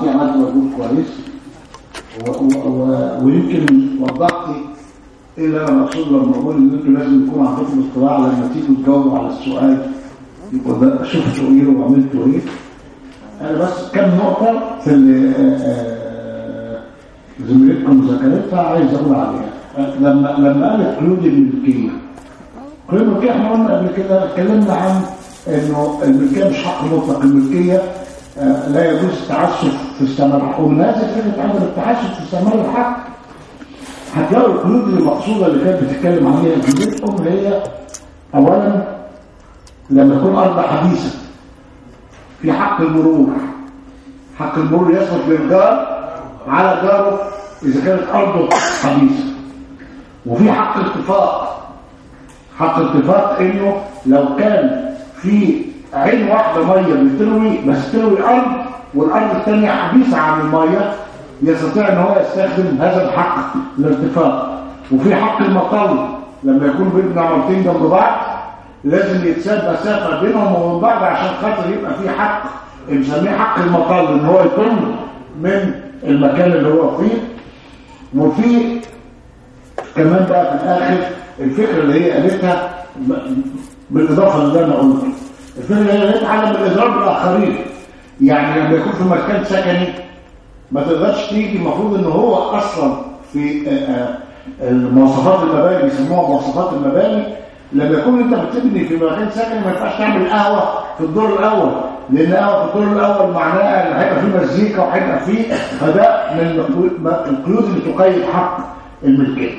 عملتيه عملت مجهود كويس و- و- و- ويمكن وضحت ايه اللي انا مقصود لما اقول ان انتوا لازم يكون عندكم اطلاع لما تيجوا تجاوبوا على السؤال يبقى ده شفتوا ايه وعملتوا ايه انا بس كم نقطه في اللي آه، زميلتكم ذكرتها عايز اقول عليها لما لما قالت قيود الملكيه قيود الملكيه احنا قلنا قبل كده اتكلمنا عن انه الملكيه مش حق مطلق الملكيه آه، لا يجوز التعسف في استعمال الحق ومن هذه فكره عدم التعسف في استعمال الحق هتلاقوا القيود المقصوده اللي كانت بتتكلم عليها زميلتكم هي اولا لما تكون ارض حديثه في حق المرور حق المرور يثبت للجار على جاره اذا كانت ارضه حديثه وفي حق اتفاق حق اتفاق انه لو كان في عين واحده ميه بتروي بس تروي ارض والارض الثانيه حديثه عن الميه يستطيع ان هو يستخدم هذا الحق الاتفاق وفي حق المطل لما يكون بين عمارتين جنب بعض لازم يتساب مسافه بينهم وبين بعض عشان خاطر يبقى في حق بنسميه حق المطل ان هو يكون من المكان اللي هو فيه وفي كمان بقى في الاخر الفكره اللي هي قالتها ب- بالاضافه للي انا قلته الفكره اللي هي قالتها عدم الاضرار بالاخرين يعني لما يكون في مكان سكني ما تقدرش تيجي المفروض ان هو اصلا في آه، آه، المواصفات المباني بيسموها مواصفات المباني لما يكون انت بتبني في مكان سكني ما ينفعش تعمل قهوه في الدور الاول لان قهوه في الدور الاول معناها ان هيبقى فيه مزيكا وهيبقى فيه فده من القيود- القيود اللي تقيد حق الملكيه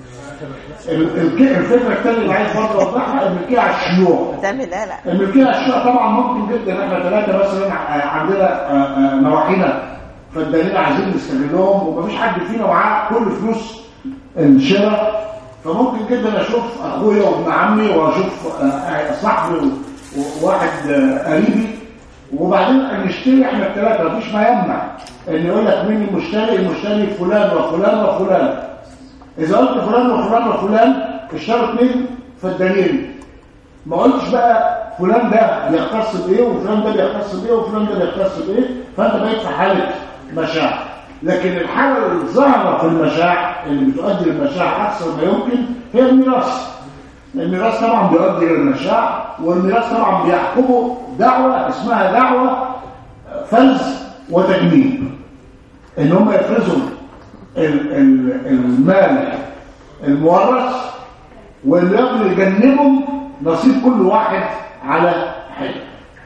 ال- الك- الفكره الثانيه اللي عايز برضه اوضحها الملكيه على الشيوع تعمل لا لا الملكيه على الشيوع طبعا ممكن جدا احنا ثلاثه مثلا ع- عندنا آه، آه، نواحينا فالدليل عايزين نستغلهم ومفيش حد فينا معاه كل فلوس الشراء فممكن جدا اشوف اخويا وابن عمي واشوف آه، صاحبي و- وواحد آه، قريبي وبعدين نشتري احنا الثلاثه مفيش ما يمنع ان يقول لك مين المشتري المشتري فلان وفلان وفلان اذا قلت فلان وفلان وفلان اشتروا اثنين فدانين ما قلتش بقى فلان ده بيختص بايه وفلان ده بيختص بايه وفلان ده بيختص بايه فانت بقيت في حاله مشاع لكن الحاله الظاهره في المشاع اللي بتؤدي للمشاع اكثر ما يمكن هي الميراث الميراث طبعا بيؤدي للمشاع والميراث طبعا بيحكمه دعوه اسمها دعوه فلز وتجميل ان هم يفرزوا ال- ال- المال المورث واللي يجنبهم نصيب كل واحد على حده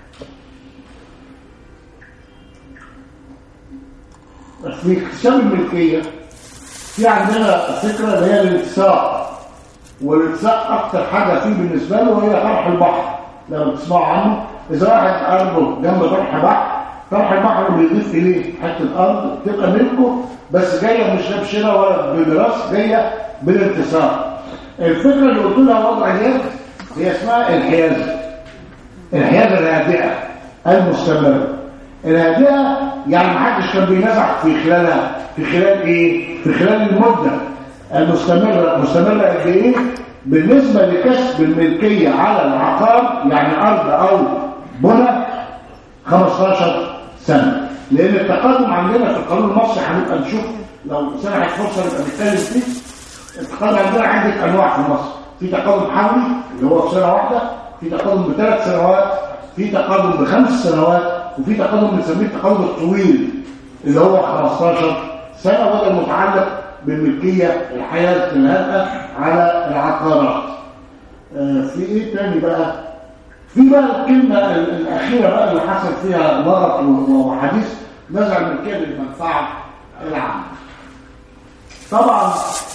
في اكتساب الملكيه في عندنا فكره اللي هي الالتصاق والالتصاق اكتر حاجه فيه بالنسبه له هي طرح البحر لو تسمعوا عنه اذا واحد ارضه جنب طرح بحر طرح البحر بيضيف اليه حته ارض تبقى ملكه بس جايه مش لا بشراء ولا بميراث جايه بالالتصاق الفكره اللي قلت لها وضع اليد هي اسمها الحيازه الحيازه الهادئه المستمره الهادئه يعني ما حدش كان بينازع في خلالها في خلال ايه في خلال المده المستمره مستمره قد ايه بالنسبه لكسب الملكيه على العقار يعني ارض او بنى 15 سنه لان التقدم عندنا في القانون المصري هنبقى نشوف لو سنه فرصه نبقى نتكلم فيه التقدم عندنا عدة أنواع في مصر في تقدم حولي اللي هو في سنة واحدة في تقدم بثلاث سنوات في تقدم بخمس سنوات وفي تقدم بنسميه التقدم الطويل اللي هو 15 سنة وده المتعلق بالملكية الحياة الهادئة على العقارات آه، في ايه تاني بقى في بقى الكلمة ال- الأخيرة بقى اللي حصل فيها لغط و- وحديث نزع الملكية للمنفعة العامة طبعا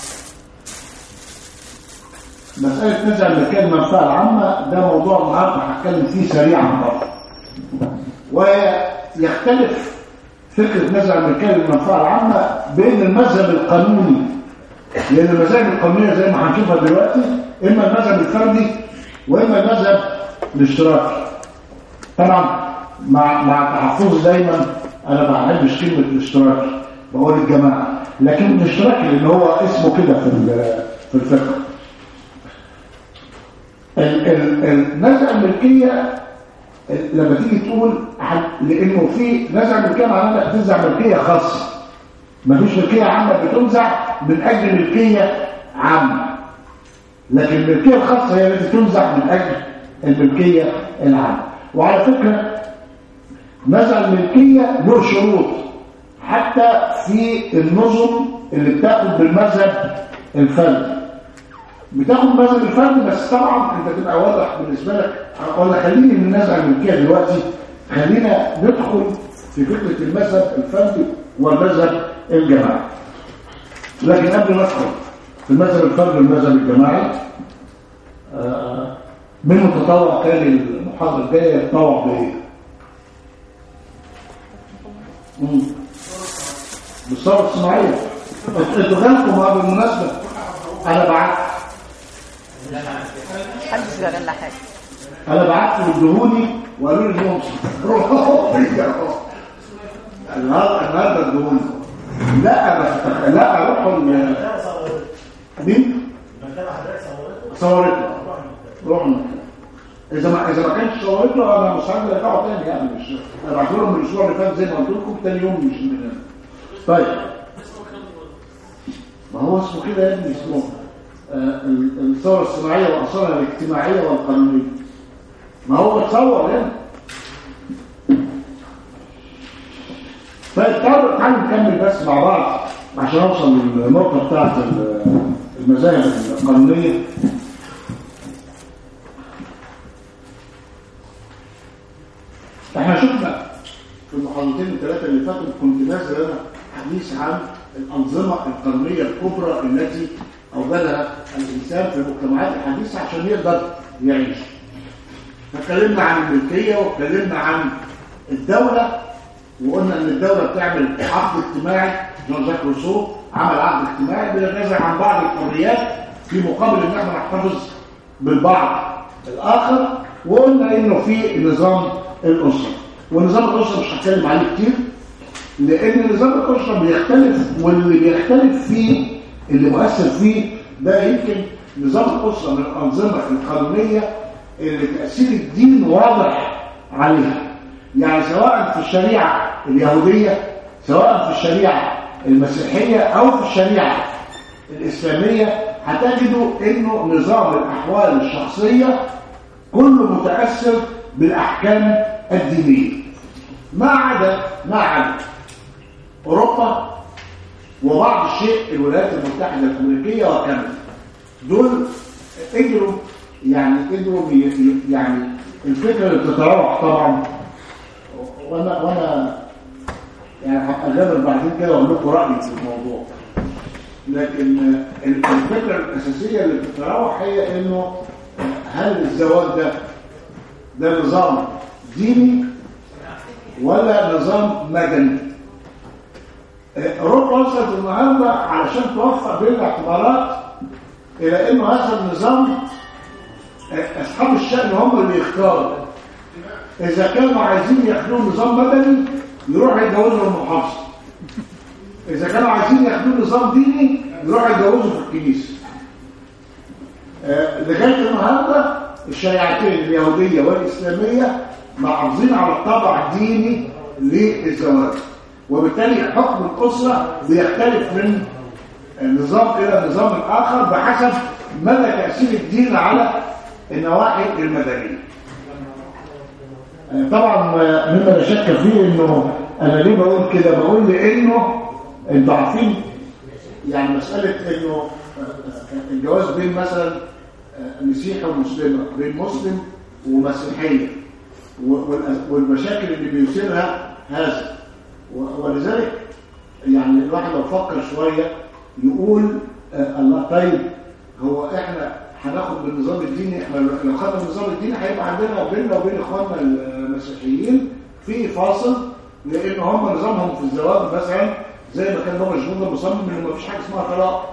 مسألة نزع الملكية المنفعة العامة ده موضوع النهارده هتكلم فيه سريعا برضه ويختلف فكرة نزع الملكية للمنفعة العامة بين المذهب القانوني لأن المذاهب القانونية زي ما هنشوفها دلوقتي إما المذهب الفردي وإما المذهب الاشتراكي طبعا مع مع تحفظي دايما أنا ما بحبش كلمة الاشتراكي بقول الجماعة لكن الاشتراكي لأن هو اسمه كده في ال- في الفقه ال- ال- ال- نزع الملكية لما تيجي تقول لانه في نزع ملكيه معناها انك تنزع ملكيه خاصه مفيش ملكيه عامه بتنزع من اجل ملكيه عامه لكن الملكيه الخاصه هي التي تنزع من اجل الملكيه العامه وعلى فكره نزع الملكيه له شروط حتى في النظم اللي بتاخد بالمذهب الفردي بتاخد مذهب الفردي بس طبعا انت تبقى واضح بالنسبه لك ولا خليني من نزع الملكيه دلوقتي خلينا ندخل في فكره المذهب الفردي والمذهب الجماعي لكن قبل ما ندخل في المذهب الفردي والمذهب الجماعي آه من متطوع كان المحاضره الجايه يتطوع بايه؟ بالثوره الصناعيه انتوا جالكم اه بالمناسبه انا بعت محدش قال لنا حاجه انا بعت ادهوني وقالوا لي اليوم روحوا النهارده النهارده ادهوني لا بس لا اروح مين؟ صورتنا رحنا اذا ما اذا ما كانتش صورتنا انا مش هقدر ارجعه تاني يعني مش ابعت لهم الاسبوع اللي فات زي ما قلت لكم تاني يوم مش من هنا طيب ما هو اسمه كده يا ابني اسمه آه الثوره الصناعيه واثارها الاجتماعيه والقانونيه ما هو اتصور هنا طيب تعالوا تعالوا نكمل بس مع بعض عشان اوصل للنقطه بتاعت المذاهب القانونيه احنا شفنا في المحاضرتين الثلاثه اللي فاتوا كنت نازل انا حديث عن الانظمه القانونيه الكبرى التي اوجدها الانسان في المجتمعات الحديثه عشان يقدر يعيش فاتكلمنا عن الملكيه واتكلمنا عن الدوله وقلنا ان الدوله بتعمل عقد اجتماعي جون جاك روسو عمل عقد اجتماعي بيتنازع عن بعض الحريات في مقابل ان احنا نحتفظ بالبعض الاخر وقلنا انه في نظام الاسره ونظام الاسره مش هتكلم عليه كتير لان نظام الاسره بيختلف واللي بيختلف فيه اللي مؤثر فيه ده يمكن نظام الاسره من الانظمه القانونيه اللي تاثير الدين واضح عليها يعني سواء في الشريعه اليهوديه سواء في الشريعه المسيحيه او في الشريعه الاسلاميه هتجدوا انه نظام الاحوال الشخصيه كله متاثر بالاحكام الدينيه ما عدا ما عدا اوروبا وبعض الشيء الولايات المتحده الامريكيه وكندا دول قدروا يعني قدروا يعني الفكره اللي بتتراوح طبعا وانا وانا يعني هجرب بعدين كده واقول لكم رايي في الموضوع لكن الفكره الاساسيه اللي بتتراوح هي انه هل الزواج ده ده نظام ديني ولا نظام مدني اوروبا وصلت النهارده علشان توفق بين الاعتبارات الى انه هذا النظام اصحاب الشأن هم اللي يختاروا اذا كانوا عايزين ياخدوه نظام مدني يروحوا يتجوزوا المحافظه اذا كانوا عايزين ياخدوه نظام ديني يروحوا يتجوزوا في الكنيسه آه لغايه النهارده الشريعتين اليهوديه والاسلاميه محافظين على الطابع الديني للزواج وبالتالي حكم الاسره بيختلف من نظام الى نظام اخر بحسب مدى تاثير الدين على النواحي المدنيه طبعا مما لا شك فيه انه انا ليه بقول كده بقول لانه انتوا عارفين يعني مساله انه الجواز بين مثلا مسيحي ومسلمه بين مسلم ومسيحيه والمشاكل اللي بيثيرها هذا ولذلك يعني الواحد لو فكر شويه يقول الله طيب هو احنا هناخد بالنظام الديني احنا لو خدنا النظام الديني هيبقى عندنا بيننا وبين اخواننا المسيحيين في فاصل لان هم نظامهم في الزواج مثلا زي ما كان بابا جنوده مصمم ان مفيش حاجه اسمها طلاق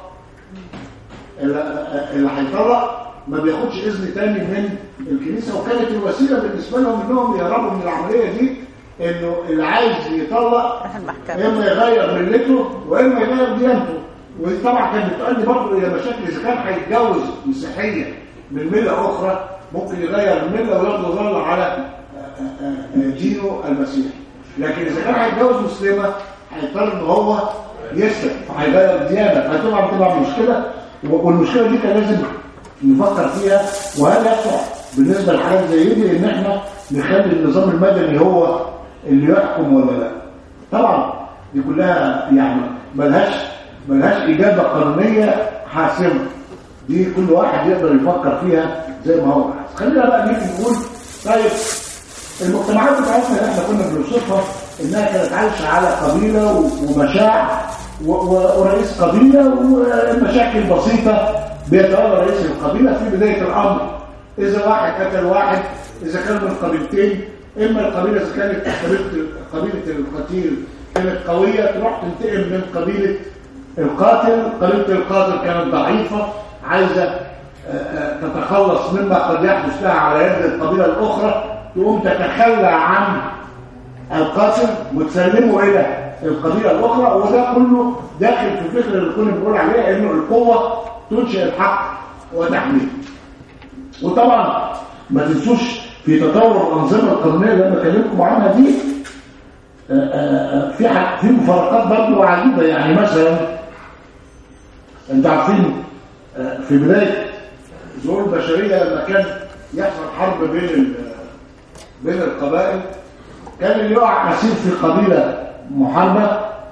اللي هيطلق ما بياخدش اذن تاني من الكنيسه وكانت الوسيله بالنسبه لهم انهم يهربوا من العمليه دي انه اللي عايز يطلق اما يغير ملته واما يغير ديانته ودي طبعا كانت بتؤدي برضه الى مشاكل اذا كان هيتجوز مسيحيه من مله اخرى ممكن يغير المله وياخد ظل على آه، آه، دينه المسيحي لكن اذا كان هيتجوز مسلمه هيضطر ان هو يسلم فهيغير ديانه فطبعا طبعا مشكله والمشكله دي كان لازم نفكر فيها وهل يصح بالنسبه لحاجات زي دي ان احنا نخلي النظام المدني هو اللي يحكم ولا لا طبعا دي كلها يعني ملهاش ملهاش اجابه قانونيه حاسمه دي كل واحد يقدر يفكر فيها زي ما هو عايز خلينا بقى نيجي نقول طيب المجتمعات بتاعتنا اللي احنا كنا بنوصفها انها كانت عايشه على قبيله و- ومشاع و- و- ورئيس قبيله ومشاكل بسيطه بيتولى رئيس القبيله في بدايه الامر اذا واحد قتل واحد اذا كان من قبيلتين اما القبيله اذا كانت قبيله قبيله القتيل كانت قويه تروح تنتقم من قبيله القاتل قبيله القاتل كانت ضعيفه عايزه آه، آه، تتخلص مما قد يحدث لها على يد القبيله الاخرى تقوم تتخلى عن القاتل وتسلمه الى القبيله الاخرى وده كله داخل في الفكره اللي كنا بنقول عليها انه القوه تنشئ الحق وتحميه وطبعا ما تنسوش في تطور الانظمه القانونيه اللي انا بكلمكم عنها دي آه، آه، آه، في ح- في مفارقات برضه عجيبه يعني مثلا انتوا عارفين آه، في بدايه ظهور البشريه لما كان يحصل حرب بين ال- بين القبائل كان اللي يقع اسير في قبيله محاربه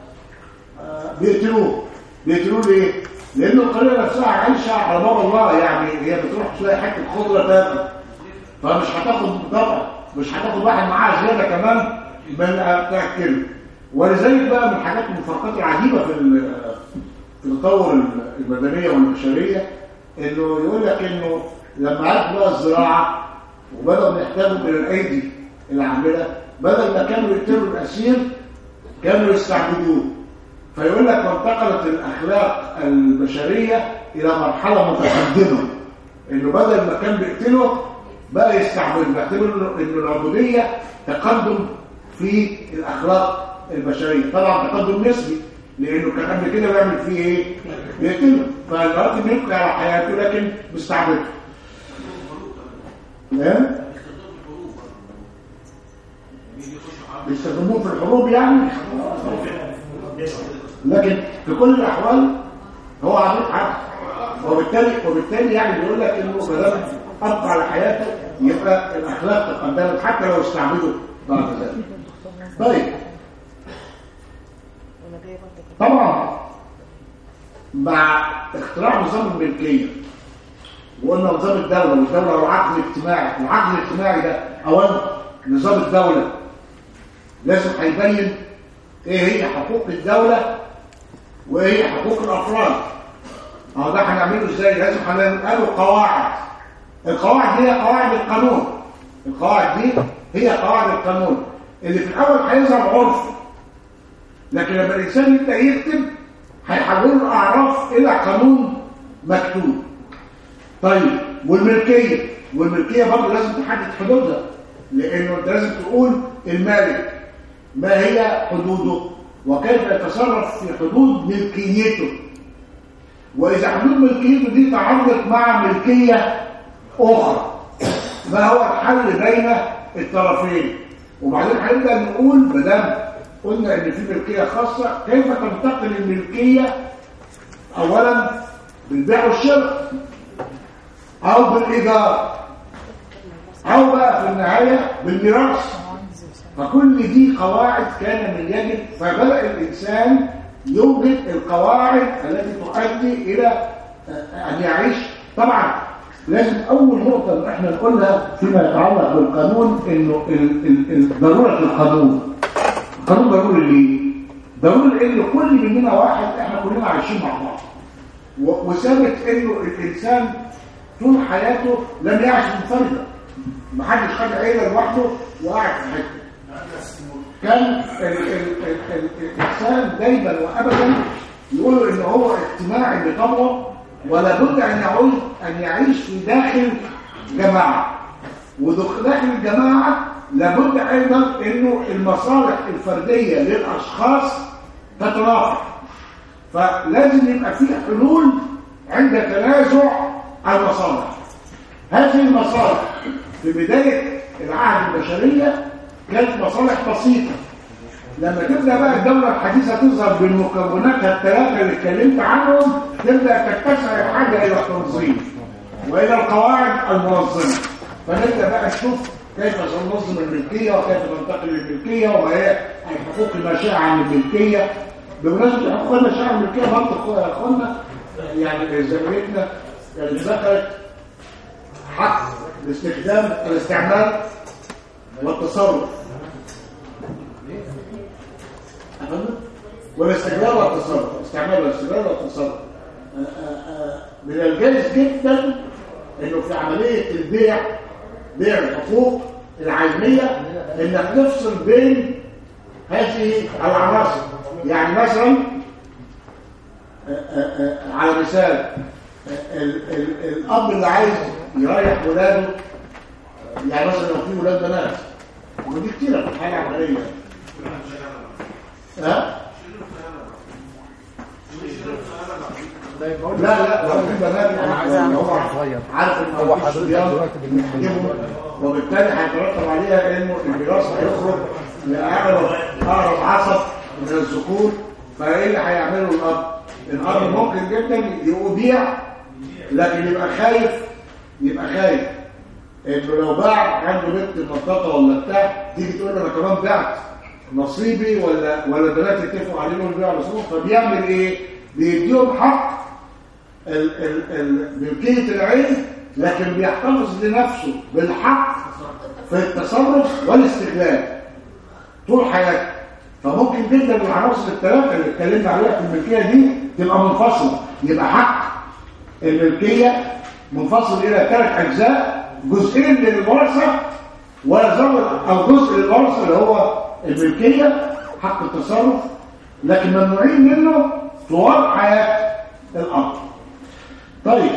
آه، بيقتلوه بيقتلوه ليه؟ لان القبيله نفسها عايشه على باب الله يعني هي بتروح تلاقي حته خضره تاكل فمش هتاخد طبعا مش هتاخد واحد معاه زياده كمان من تاكله ولذلك بقى من الحاجات المفارقات العجيبه في ال- في التطور المدنيه والبشريه انه يقول لك انه لما عاد بقى الزراعه وبداوا يحتاجوا الى الايدي العامله بدل ما كانوا يقتلوا الاسير كانوا يستعبدوه فيقول لك وانتقلت الاخلاق البشريه الى مرحله متقدمه انه بدل ما كان بيقتله بقى يستعبد بيعتبر انه إنه العبوديه تقدم في الاخلاق البشريه طبعا تقدم نسبي لانه كان قبل كده بيعمل فيه ايه بيقتله فالراجل بيبقى على حياته لكن مستعبده تمام بيستخدموه في الحروب يعني لكن في كل الاحوال هو عميق حق وبالتالي وبالتالي يعني بيقول لك انه ما دام ابقى على حياته يبقى الاخلاق تقدمت حتى لو استعبدوا بعد ذلك طيب طبعا مع اختراع نظام الملكيه وقلنا نظام الدوله والدوله والعقد الاجتماعي العقد الاجتماعي ده اولا نظام الدوله لازم هيبين ايه هي حقوق الدوله وايه هي حقوق الافراد اهو ده هنعمله ازاي لازم هنقاله قواعد القواعد دي هي قواعد القانون القواعد دي هي قواعد القانون اللي في الاول هيظهر عرف لكن لما الانسان يبدا يكتب هيحولوا الاعراف الى قانون مكتوب طيب والملكيه والملكيه برضه لازم تحدد حدودها لانه انت لازم تقول المالك ما هي حدوده وكيف يتصرف في حدود ملكيته واذا حدود ملكيته دي تعرضت مع ملكيه اخرى ما هو الحل بين الطرفين وبعدين هنبدا نقول ما دام قلنا ان في ملكيه خاصه كيف تنتقل الملكيه اولا بالبيع والشراء او بالايجار او بقى في النهايه بالميراث فكل دي قواعد كان من يجب فبدا الانسان يوجد القواعد التي تؤدي الى ان يعيش طبعا لازم اول نقطه اللي احنا نقولها فيما يتعلق بالقانون انه ال- ال- ال- ضروره القانون القانون ضروري ليه ضروري لان كل مننا واحد احنا كلنا عايشين مع بعض و- وثابت انه الانسان طول حياته لم يعش منفردا محدش خد عيله لوحده وقاعد في حته كان ال- ال- ال- ال- الانسان دايما وابدا يقولوا ان هو اجتماعي بطبعه ولا بد ان يعود ان يعيش في داخل جماعه وداخل الجماعه لابد ايضا انه المصالح الفرديه للاشخاص تترافق فلازم يبقى في حلول عند تنازع المصالح هذه المصالح في بداية العهد البشرية كانت مصالح بسيطة لما تبدأ بقى الدولة الحديثة تظهر بمكوناتها الثلاثة اللي اتكلمت عنهم تبدأ تتسع الحاجة إلى التنظيم وإلى القواعد المنظمة فنبدأ بقى نشوف كيف سننظم الملكية وكيف ننتقل للملكية وهي الحقوق الناشئة عن الملكية بمناسبة حقوق الناشئة عن الملكية برضه يا اخوانا يعني زميلتنا اللي دخلت حق الاستخدام الاستعمال والتصرف والاستغلال والتصرف استعمال والاستغلال والتصرف من الجائز جدا انه في عمليه البيع بيع الحقوق العينيه انك تفصل بين هذه العناصر يعني مثلا على مثال ال ال الاب اللي عايز يريح ولاده يعني مثلا لو في ولاد بنات ودي كتيره في الحياه العمليه ها لا لا لو في بنات يعني هو عارف ان هو حضرتك وبالتالي هيترتب عليها انه الميراث هيخرج لاقرب اقرب عصب من الذكور فايه اللي هيعمله الاب الاب ممكن جدا يبيع لكن يبقى خايف يبقى خايف انه لو باع عنده بنت منطقه ولا بتاع تيجي تقول له انا كمان بعت نصيبي ولا ولا البنات يتفقوا عليه انه يبيع نصيبهم فبيعمل ايه؟ بيديهم حق ملكيه العين لكن بيحتفظ لنفسه بالحق في التصرف والاستغلال طول حياته فممكن جدا العناصر الثلاثه اللي اتكلمنا عليها في الملكيه دي تبقى منفصله يبقى حق الملكيه منفصل الى ثلاث اجزاء جزئين للورثه ويزود او جزء للورثه اللي هو الملكيه حق التصرف لكن ممنوعين منه طوال حياه الاب طيب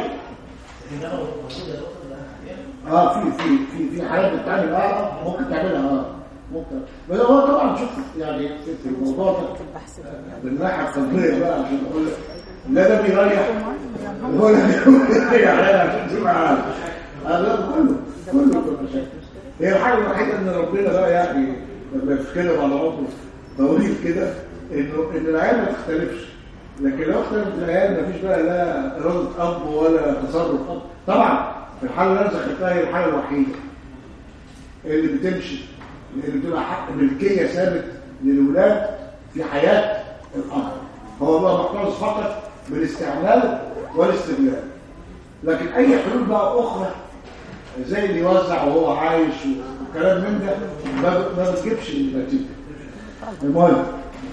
اه في في في في حاجات بتتعمل اه ممكن تعملها اه ممكن بس هو طبعا شوف يعني في الموضوع ده من الناحيه التطبيقيه بقى عشان اقول لا ده بيريح ولا بيريح عشان تبقى هذا كله كله مشاكل هي الحاجه الوحيده ان ربنا بقى يعني لما يتكلم على عمره طويل كده انه ان العيال ما تختلفش لكن لو اختلفت العيال مفيش بقى لا اراده اب ولا تصرف اب طبعا في الحاله اللي انا ذكرتها هي الحاله الوحيده اللي بتمشي اللي بتبقى حق ملكيه ثابت للولاد في حياه الاب هو بقى محتفظ فقط بالاستعمال والاستغلال لكن اي حلول بقى اخرى زي اللي يوزع وهو عايش وكلام من ده ما بتجيبش النتيجه المهم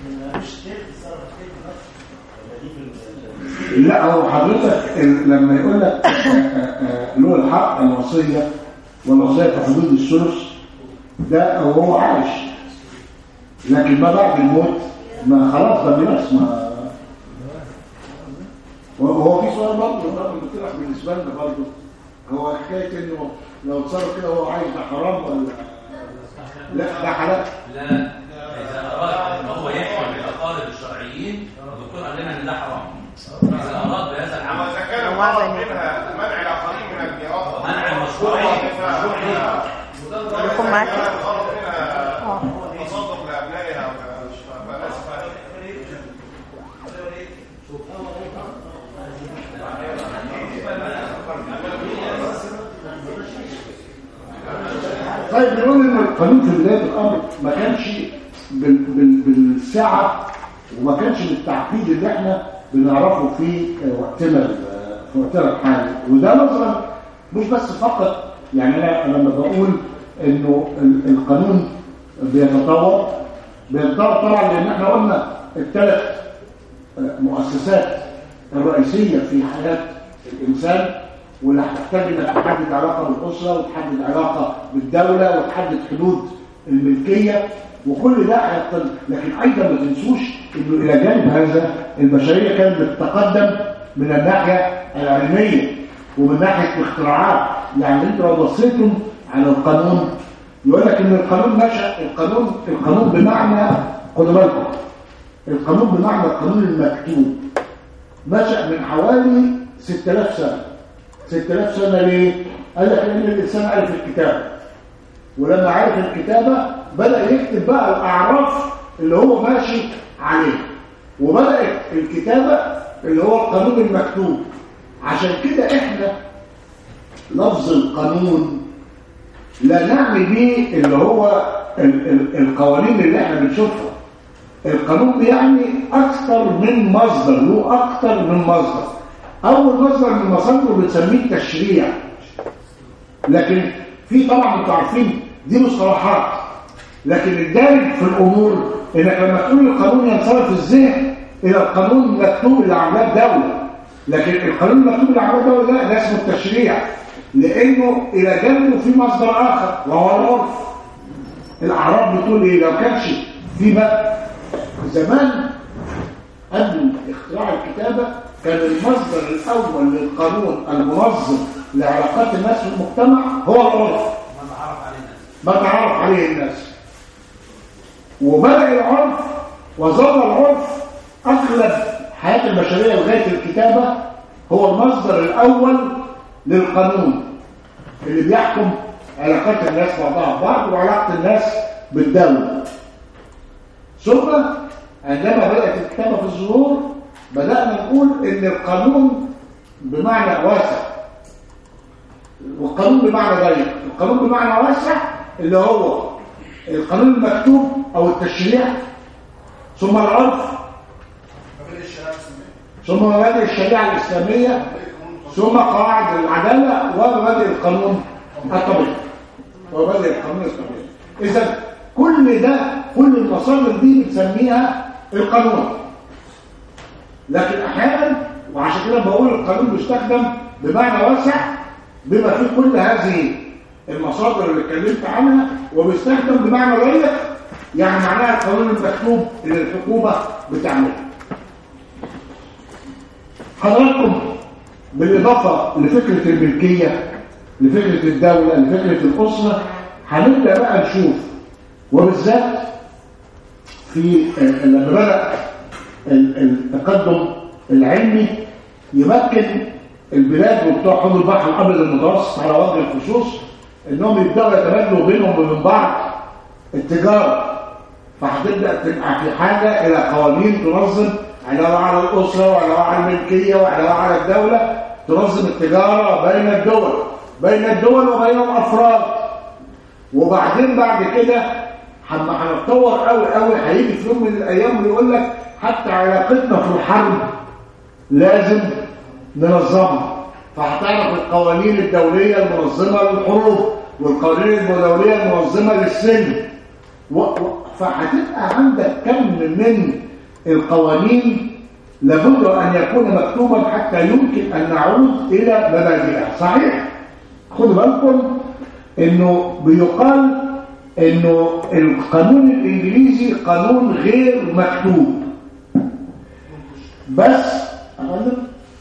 لا هو حضرتك لما يقول لك له الحق الوصيه والوصيه في حدود الثلث ده وهو عايش لكن ما بعد الموت ما خلاص ده ميراث ما وهو في سؤال برضه برضه بيطرح بالنسبه لنا برضه هو حكايه انه لو اتصرف كده وهو عايش ده حرام ولا لا ده حلال لا اذا اراد ان هو يحكم بالاقارب الشرعيين الدكتور قال لنا ان ده حرام اذا اراد بهذا اما العمل اذا كان الغرض منها منع الاخرين من الميراث منع المشروع مشروع ليه؟ يكون معاك كان الغرض منها تصدق لابنائها فليس طيب نقول ان القانون في بدايه الامر ما كانش بال بال بالسعه وما كانش بالتعقيد اللي احنا بنعرفه في وقتنا في وقتنا الحالي وده مثلا مش بس فقط يعني انا لما بقول انه ال- القانون بيتطور بيتطور طبعا لان احنا قلنا الثلاث مؤسسات الرئيسيه في حياه الانسان واللي هتحتاج انك تحدد علاقه بالاسره وتحدد علاقه بالدوله وتحدد حدود الملكيه وكل ده هيختلف لكن ايضا ما تنسوش انه الى جانب هذا البشريه كانت بتتقدم من الناحيه العلميه ومن ناحيه الاختراعات يعني انتوا لو بصيتم على القانون يقول لك ان القانون نشا القانون القانون بمعنى خدوا بالكم القانون بمعنى القانون المكتوب نشا من حوالي 6000 سنه 6000 سنه ليه قال لك ان الانسان عرف الكتابه ولما عرف الكتابه بدا يكتب بقى الاعراف اللي هو ماشي عليها وبدات الكتابه اللي هو القانون المكتوب عشان كده احنا لفظ القانون لا نعني بيه اللي هو ال ال القوانين اللي احنا بنشوفها القانون بيعني اكثر من مصدر له اكثر من مصدر اول مصدر من المصادر بنسميه التشريع لكن في طبعا انتوا عارفين دي مصطلحات لكن الدارج في الامور انك لما تقول القانون ينصرف الذهن الى القانون المكتوب اللي عملاه الدوله لكن القانون المكتوب اللي عملاه الدوله ده, ده اسمه التشريع لانه الى جنبه في مصدر اخر وهو العرف الاعراب بتقول ايه لو كانش في بقى زمان قبل اختراع الكتابه كان المصدر الاول للقانون المنظم لعلاقات الناس في المجتمع هو العرف ما تعرف عليه الناس ما تعرف عليه الناس وبدأ العرف وظل العرف أغلب حياة البشرية لغاية الكتابة هو المصدر الأول للقانون اللي بيحكم علاقات الناس بعضها ببعض وعلاقة الناس بالدولة ثم عندما بدأت الكتابة في الظهور بدأنا نقول إن القانون بمعنى واسع والقانون بمعنى ضيق القانون بمعنى واسع اللي هو القانون المكتوب او التشريع ثم العرف مبادئ الشريعه الاسلاميه ثم مبادئ الشريعه الاسلاميه ثم قواعد العداله ومبادئ القانون الطبيعي ومبادئ القانون الطبيعي اذا كل ده كل المصادر دي بنسميها القانون لكن احيانا وعشان كده بقول القانون بيستخدم بمعنى واسع بما فيه كل هذه المصادر اللي اتكلمت عنها وبيستخدم بمعنى ضيق يعني معناها القانون المكتوب اللي الحكومه بتعمله حضراتكم بالاضافه لفكره الملكيه لفكره الدوله لفكره الاسره هنبدا بقى نشوف وبالذات في آه، لما بدا ال- التقدم العلمي يمكن البلاد وبتوع حوض البحر الابيض المتوسط على وجه الخصوص انهم يبداوا يتبادلوا بينهم وبين بعض التجاره فهتبدا تبقى في حاجه الى قوانين تنظم علاوه على الاسره وعلاوه على الملكيه وعلاوه على الدوله تنظم التجاره بين الدول بين الدول وبين الافراد وبعدين بعد كده لما هنتطور قوي قوي هيجي في يوم من الايام ويقول لك حتى علاقتنا في الحرب لازم ننظمها فهتعرف القوانين الدوليه المنظمه للحروب والقوانين الدوليه المنظمه للسلم و... و... فهتبقى عندك كم من القوانين لابد ان يكون مكتوبا حتى يمكن ان نعود الى مبادئها صحيح خدوا بالكم انه بيقال انه القانون الانجليزي قانون غير مكتوب بس أقول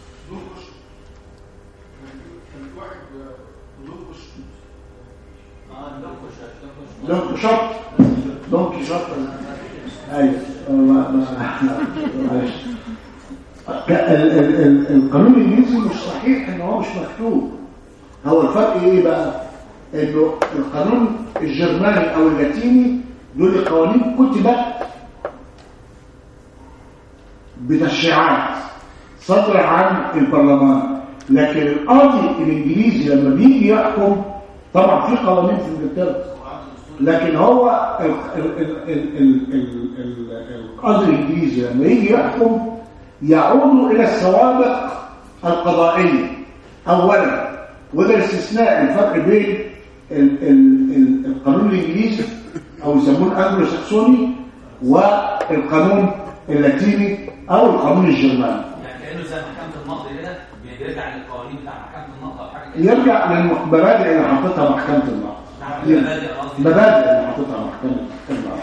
دونك شط دونك شط ايوه ما ما معلش ال- ال- ال- القانون الانجليزي مش صحيح ان هو مش مكتوب هو الفرق ايه بقى انه القانون الجرماني او اللاتيني دول قوانين كتبت بتشريعات صدر عن البرلمان لكن القاضي الانجليزي لما بيجي يحكم طبعا في قوانين في انجلترا لكن هو ال- ال- ال- ال- ال- ال- ال- القاضي الانجليزي لما يجي يحكم يعود الى السوابق القضائيه اولا وده الاستثناء الفرق بين ال- ال- ال- القانون الانجليزي او يسموه الانجلو ساكسوني والقانون اللاتيني او القانون الجرماني يعني كانه زي محكمه النقض كده بيرجع للقوانين بتاع محكمه النقض او حاجه كده يرجع للمبادئ اللي حاططها محكمه النقد نعم المبادئ قصدي المبادئ اللي حاططها محكمه النقد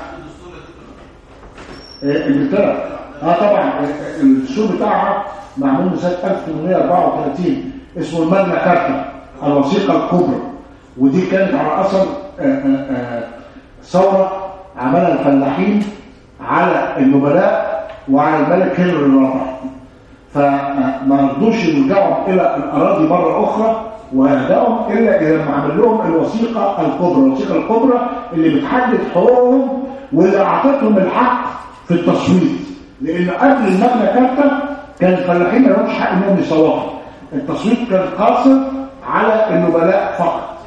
آه، انجلترا اه طبعا آه، الدستور بتاعها معمول من سنه 1834 اسمه الماجنا كارتا الوثيقه الكبرى ودي كانت على اثر آه، آه، آه، ثوره عملها الفلاحين على النبلاء وعلى الملك هنري الرابع فما رضوش يرجعوا الى الاراضي مره اخرى ويهداهم الا اذا ما عمل لهم الوثيقه الكبرى الوثيقه الكبرى اللي بتحدد حقوقهم واللي اعطتهم الحق في التصويت لان قبل المبنى كارتا كان الفلاحين ما لهمش حق انهم يصوتوا التصويت كان قاصر على النبلاء فقط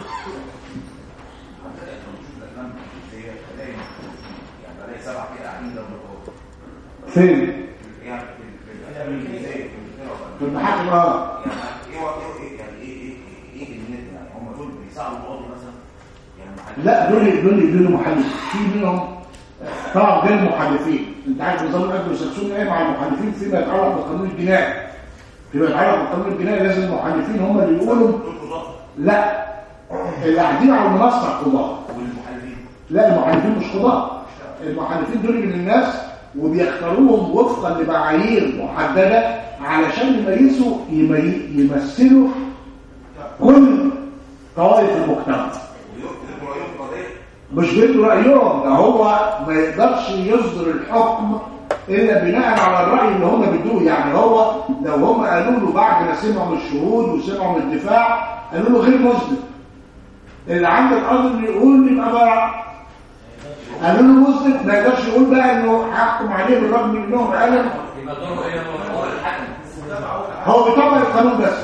يعني بلاقي سبعة كده قاعدين جنب بعض. فين يعني في في الافلام الانجليزيه في انجلترا في المحاكم اه يعني ايه هو- ايه ايه يعني ايه ايه ايه ايه النت يعني هم دول بيساعدوا القاضي مثلا يعني محل- لا دول دول دول محلفين في منهم طبعا غير محلفين انت عارف نظام الانجلو السكسوني ايه مع المحلفين فيما يتعلق بالقانون الجنائي فيما يتعلق بالقانون الجنائي لازم المحلفين هم اللي يقولوا دول قضاة لا اللي قاعدين على المنصه قضاه والمحللين لا المحلفين مش قضاة المحلفين دول من الناس وبيختاروهم وفقا لمعايير محددة علشان يميزوا يمي- يمثلوا كل طوائف المجتمع ويكتبوا رايهم قضيه مش بيدوا رأيهم ده هو ما يقدرش يصدر الحكم إلا بناء على الرأي اللي هم بيدوه يعني هو لو هم قالوا له بعد ما سمعوا من الشهود وسمعوا من الدفاع قالوا له غير مسلم اللي عند القاضي اللي يقول يبقى براء قالوا له مسلم ما يقدرش يقول بقى انه حكم عليه بالرغم من انهم قالوا يبقى دوره ايه هو هو الحكم هو بيطبق القانون بس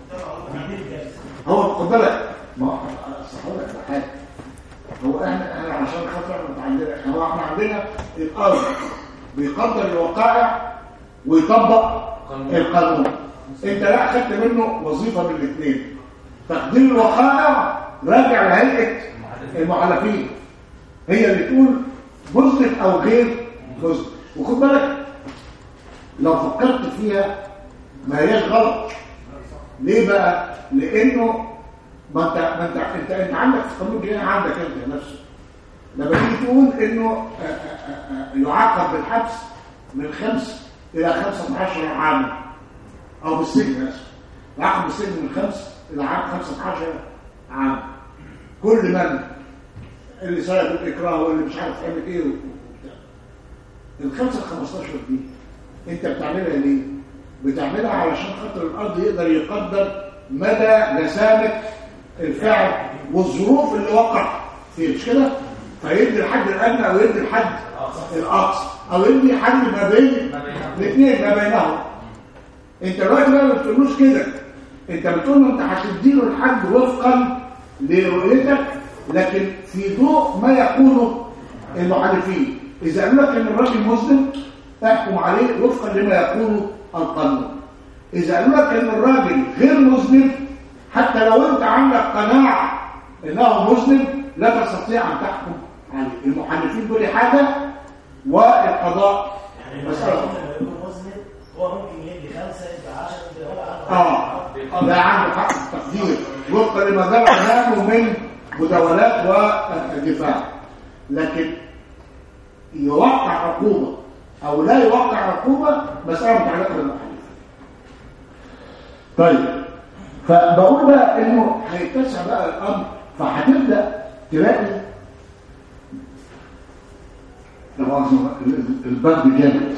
هو خد بالك ما أصل هقول لك على حاجه هو احنا احنا عشان خاطر احنا عندنا هو احنا عندنا القاضي بيقدر الوقائع ويطبق قانون. القانون انت لا اخدت منه وظيفه من الاثنين تقدير الوقائع راجع لهيئه المحلفين هي اللي تقول مسلم او غير مسلم وخد بالك لو فكرت فيها ما هياش غلط ليه بقى لانه ما انت ما انت انت, انت عندك في القانون الجنائي عندك انت نفسه لما تيجي تقول انه آه، آه، آه، يعاقب بالحبس من خمس الى 15 عاما او بالسجن اسف يعاقب بالسجن من خمس الى عام 15 عام كل من اللي سرق بالاكراه واللي مش عارف يعمل ايه وبتاع الخمسه ال 15 دي انت بتعملها ليه؟ بتعملها علشان خاطر الارض يقدر يقدر مدى جسامه الفعل والظروف اللي وقع فيه مش كده؟ فيدي الحد الادنى او يدي الحد الاقصى او يدي حد ما بين ما بينهم. الاثنين ما بينهم انت دلوقتي بقى ما بتقولوش كده انت بتقول له انت هتديله الحد وفقا لرؤيتك لكن في ضوء ما يقوله المحلفين اذا قالوا لك ان الراجل مسلم احكم عليه وفقا لما يقوله القانون اذا قالوا لك ان الراجل غير مسلم حتى لو انت عندك قناعه انه مسلم لا تستطيع ان تحكم عليه المحلفين دول حاجه والقضاء يعني مساله أخرى. لما يكون مسلم هو ممكن يدي خمسة يدي 10 يدي ولا عنده اه ده عنده حق التقدير وفقا لما جرى امامه من مداولات ودفاع لكن يوقع عقوبه او لا يوقع عقوبه مساله متعلقه بالمحلف طيب فبقول بقى انه هيتسع بقى الامر فهتبدا تلاقي طبعا البرد جامد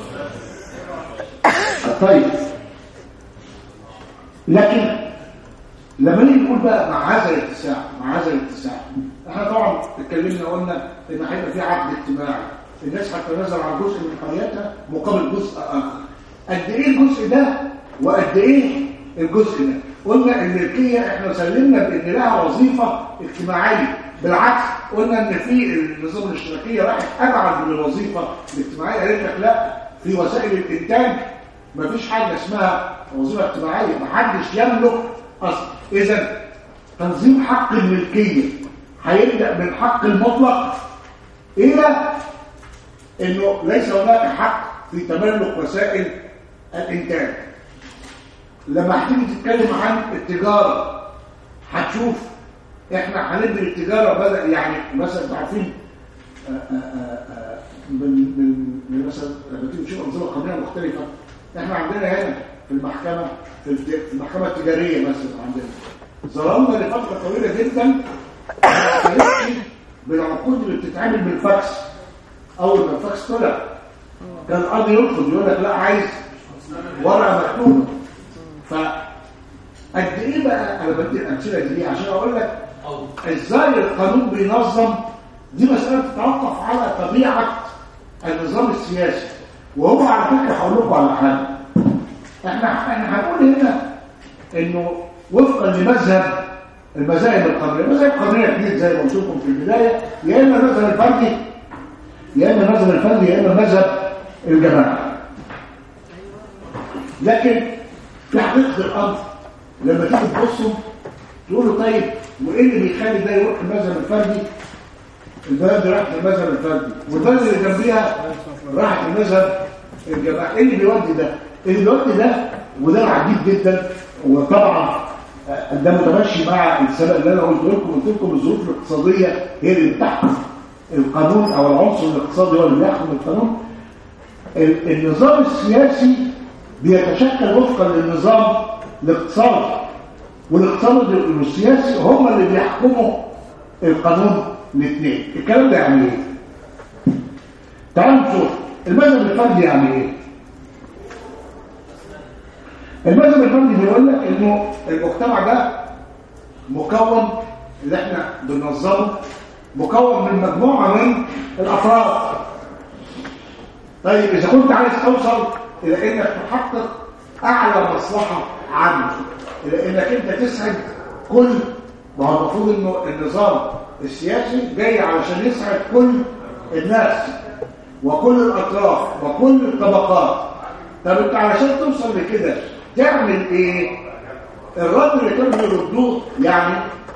طيب لكن لما نيجي نقول بقى مع هذا الاتساع مع هذا الاتساع احنا طبعا اتكلمنا قلنا ان هيبقى في عقد اجتماعي الناس هتتنازل عن جزء من حريتها مقابل جزء اخر قد ايه الجزء ده وقد ايه الجزء ده قلنا الملكيه احنا سلمنا بان لها وظيفه اجتماعيه بالعكس قلنا ان في النظام الاشتراكيه راحت ابعد من الوظيفه الاجتماعيه قالت لك لا في وسائل الانتاج مفيش حاجه اسمها وظيفه اجتماعيه محدش يملك اصلا اذا تنظيم حق الملكيه هيبدا بالحق المطلق الى انه ليس هناك حق في تملك وسائل الانتاج لما هتيجي تتكلم عن التجاره هتشوف احنا هندي التجاره بدا يعني مثلا انتوا عارفين آه، آه، آه، من من من مثلا لما تيجي تشوف انظمه قانونيه مختلفه احنا عندنا هنا في المحكمه في الت- في المحكمه التجاريه مثلا عندنا ظلمنا لفتره طويله جدا هنحكي بالعقود اللي بتتعمل بالفاكس اول ما الفاكس طلع كان القاضي يرفض يقول لك لا عايز ورقه مكتوبه ف قد ايه بقى انا بدي الامثله دي ليه؟ عشان اقول لك او ازاي القانون بينظم دي مساله تتوقف على طبيعه النظام السياسي وهو على فكره هقول لكم على حاجه احنا احنا هنقول هنا انه وفقا لمذهب المذاهب القانونيه المذاهب القانونيه كتير زي ما قلت لكم في البدايه يا اما المذهب الفردي يا اما المذهب الفردي يا اما مذهب الجماعه لكن في حقيقه الامر لما تيجي تبصوا تقولوا طيب وايه اللي بيخلي ده يروح المذهب الفردي البلد راحت المذهب الفردي والبلد اللي جنبيها راحت المذهب الجماعي ايه اللي بيودي ده اللي بيودي ده وده عجيب جدا وطبعا آه، ده متمشي مع السبب اللي انا قلت لكم قلت لكم الظروف الاقتصاديه هي اللي بتحكم القانون او العنصر الاقتصادي هو اللي بيحكم القانون ال- النظام السياسي بيتشكل وفقا للنظام الاقتصادي والاقتصاد والسياسي هم اللي بيحكموا القانون الاثنين الكلام ده يعني ايه تعالوا نشوف المذهب الفردي يعني ايه المذهب الفردي بيقول لك انه المجتمع ده مكون اللي احنا بننظمه مكون من مجموعه من الافراد طيب اذا كنت عايز توصل الى انك تحقق اعلى مصلحه عامه الى انك انت تسعد كل ما هو المفروض انه النظام السياسي جاي علشان يسعد كل الناس وكل الاطراف وكل الطبقات طب انت علشان توصل لكده تعمل ايه الرد اللي كانوا بيردوه يعني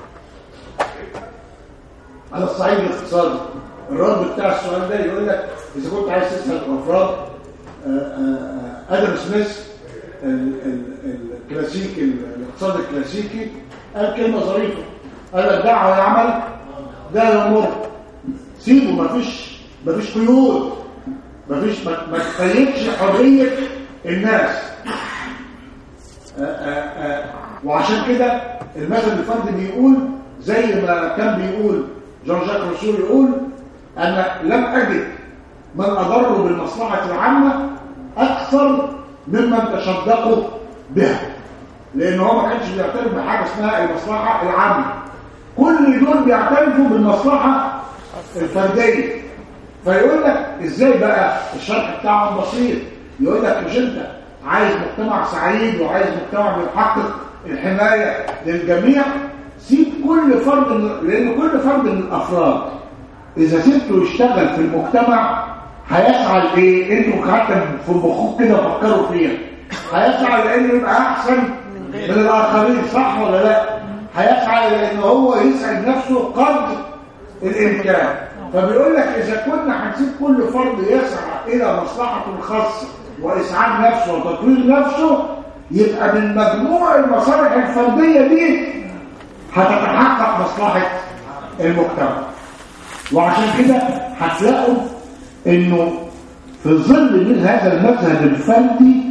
على الصعيد الاقتصادي الرد بتاع السؤال ده يقول لك اذا كنت عايز تسال افراد آه، آه، آه، ادم سميث ال- ال- الكلاسيكي الاقتصاد الكلاسيكي قال كلمه ظريفه قال لك دعوه يعمل ده يمر سيبه مفيش مفيش قيود مفيش ما ما تقيدش حريه الناس آه، آه، آه، وعشان كده المثل الفردي بيقول زي ما كان بيقول جون جاك روسو يقول انا لم اجد من اضر بالمصلحه العامه اكثر ممن تصدقوا بها لان هو ما كانش بيعترف بحاجه اسمها المصلحه العامه كل دول بيعترفوا بالمصلحه الفرديه فيقول لك ازاي بقى الشرح بتاعهم بسيط يقول لك مش انت عايز مجتمع سعيد وعايز مجتمع بيحقق الحمايه للجميع سيب كل فرد من لان كل فرد من الافراد اذا سبته يشتغل في المجتمع هيسعى لايه انتوا حتى في مخكم كده فكروا فيها هيسعى لانه يبقى احسن من الاخرين صح ولا لا هيسعى لان هو يسعد نفسه قدر الامكان فبيقول لك اذا كنا هنسيب كل فرد يسعى الى مصلحته الخاصه واسعاد نفسه وتطوير نفسه يبقى من مجموع المصالح الفرديه دي هتتحقق مصلحه المجتمع وعشان كده هتلاقوا انه في ظل من هذا المذهب الفردي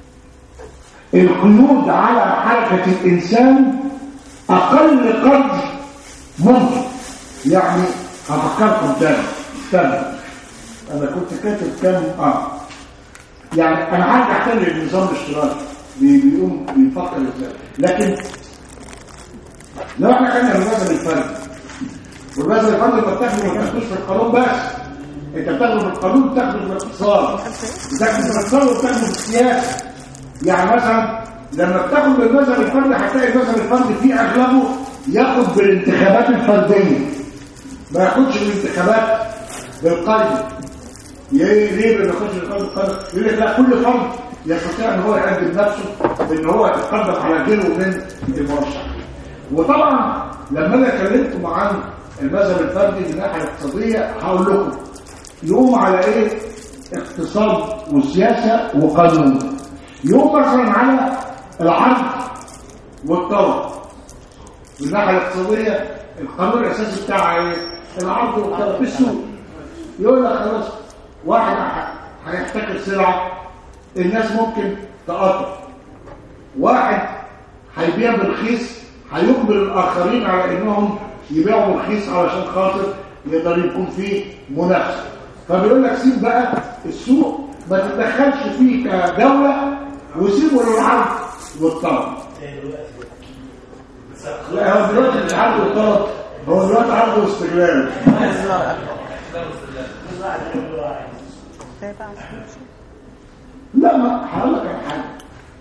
القيود على حركه الانسان اقل قدر ممكن يعني هفكركم تاني استنى انا كنت كاتب كام اه يعني انا هرجع تاني للنظام الاشتراكي بي- بيقوم بيفكر ازاي لكن لو احنا خدنا المذهب الفردي والمذهب الفردي انت بتاخده ما بتاخدوش في القانون بس انت بتاخده في القانون بتاخده في الاقتصاد بتاخده في الاقتصاد وبتاخده في السياسه يعني مثلا لما بتاخد بالمذهب الفردي هتلاقي المذهب الفردي فيه اغلبه ياخد بالانتخابات الفرديه ما ياخدش بالانتخابات بالقيد ليه ليه ما ياخدش بالقيد بالقيد يقول لك لا كل فرد يستطيع ان هو يقدم نفسه بان هو يتقدم على غيره من المرشحين وطبعا لما انا كلمتكم عن المذهب الفردي من الناحيه الاقتصاديه هقول لكم يقوم على ايه اقتصاد وسياسه وقانون يقوم مثلا على العرض والطلب من الناحيه الاقتصاديه القانون الاساسي بتاع ايه العرض والطلب في السوق يقول لك خلاص واحد ه- هيحتكر سلعه الناس ممكن تقاطع واحد هيبيع برخيص هيجبر الاخرين على انهم يبيعوا برخيص علشان خاطر يقدر يكون فيه منافسه فبيقول لك سيب بقى السوق ما تتدخلش فيه كدوله وسيبه للعرض والطلب زي دلوقتي لا هو دلوقتي مش عنده طلب هو دلوقتي عنده استغلال كل واحد يعمل اللي هو عايزه لا ما هقول لك على حاجه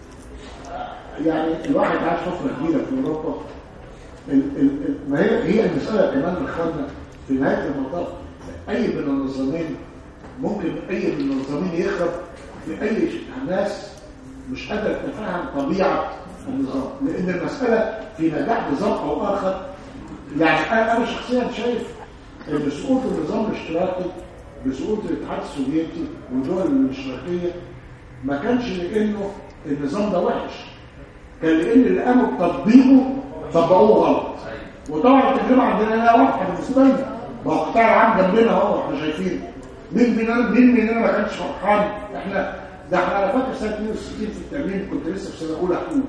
يعني الواحد عايش فتره كبيره في اوروبا ال ال ال ما هي هي المساله كمان يا اخوانا في نهايه المطاف اي من النظامين ممكن اي من النظامين يخرب في اي ش- ناس مش قادره تفهم طبيعه النظام لان المساله في نجاح نظام او اخر يعني انا انا شخصيا شايف ان سقوط النظام الاشتراكي بسقوط الاتحاد السوفيتي والدول الاشتراكيه ما كانش لانه النظام ده وحش كان لان اللي قاموا بتطبيقه طبقوه غلط وطبعا التجربه عندنا هنا واضحه بالنسبه لنا ما هو القطاع العام جنبنا اهو احنا شايفين مين مننا مين مننا ما كانش فرحان احنا ده احنا انا فاكر سنه 62 في التمرين كنت لسه في سنه اولى حقوق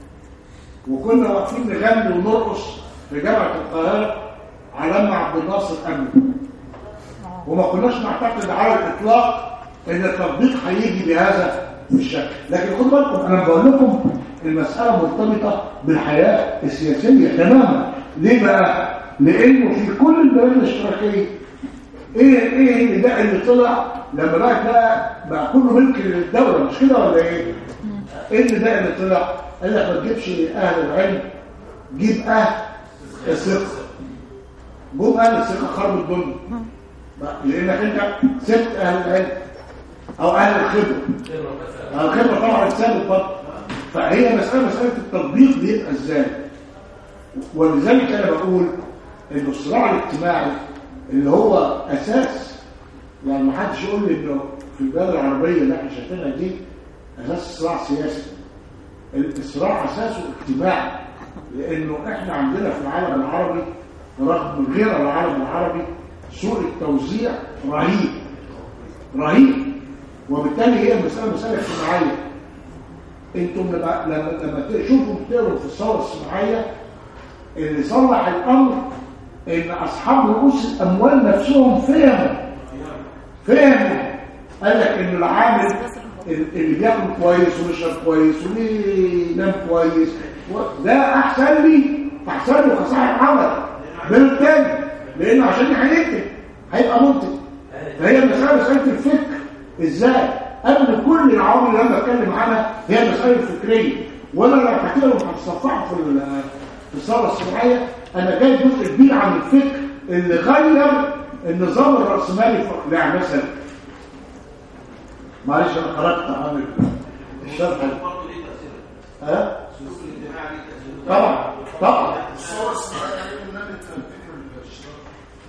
وكنا واقفين نغني ونرقص في جامعه القاهره على لما عبد الناصر امن وما كناش نعتقد على الاطلاق ان التطبيق هيجي بهذا الشكل لكن خد بالكم انا بقول لكم المساله مرتبطه بالحياه السياسيه تماما ليه بقى لانه في كل البلاد الاشتراكيه ايه ايه اللي ده اللي طلع لما بقى ده بقى كله ملك للدوله مش كده ولا ايه ايه اللي ده اللي طلع قال لك ما تجيبش اهل العلم جيب اهل الثقه جم اهل الثقه خربوا الدنيا لانك انت سبت اهل العلم او اهل الخبره الخبره طبعا اتثبت برضه فهي مساله مساله التطبيق بيبقى ازاي ولذلك انا بقول ان الصراع الاجتماعي اللي هو اساس يعني ما حدش يقول لي انه في البلاد العربيه اللي احنا شايفينها دي اساس الصراع سياسي الصراع اساسه اجتماعي لانه احنا عندنا في العالم العربي رغم غير العالم العربي سوء التوزيع رهيب رهيب وبالتالي هي المساله مساله اجتماعيه انتم لما لما لما تشوفوا بتقروا في الثوره الصناعيه اللي صلح الامر ان اصحاب رؤوس الاموال نفسهم فهموا فهموا قال لك ان العامل اللي بياكل كويس ويشرب كويس وينام كويس ده احسن لي احسن له كصاحب عمل من التاني لانه عشان هيكتب هيبقى منتج فهي المساله مساله الفكر ازاي قبل كل العوامل اللي انا بتكلم عنها هي المساله الفكريه وانا لو حكيت لهم هتصفحوا في في الثوره الصناعيه انا جاي جزء كبير عن الفكر اللي غير النظام الراسمالي في يعني مثلا معلش انا خرجت عن الشرح ها طبعا طبعا الصورة الصناعية عليهم نمت فكر الاشتراك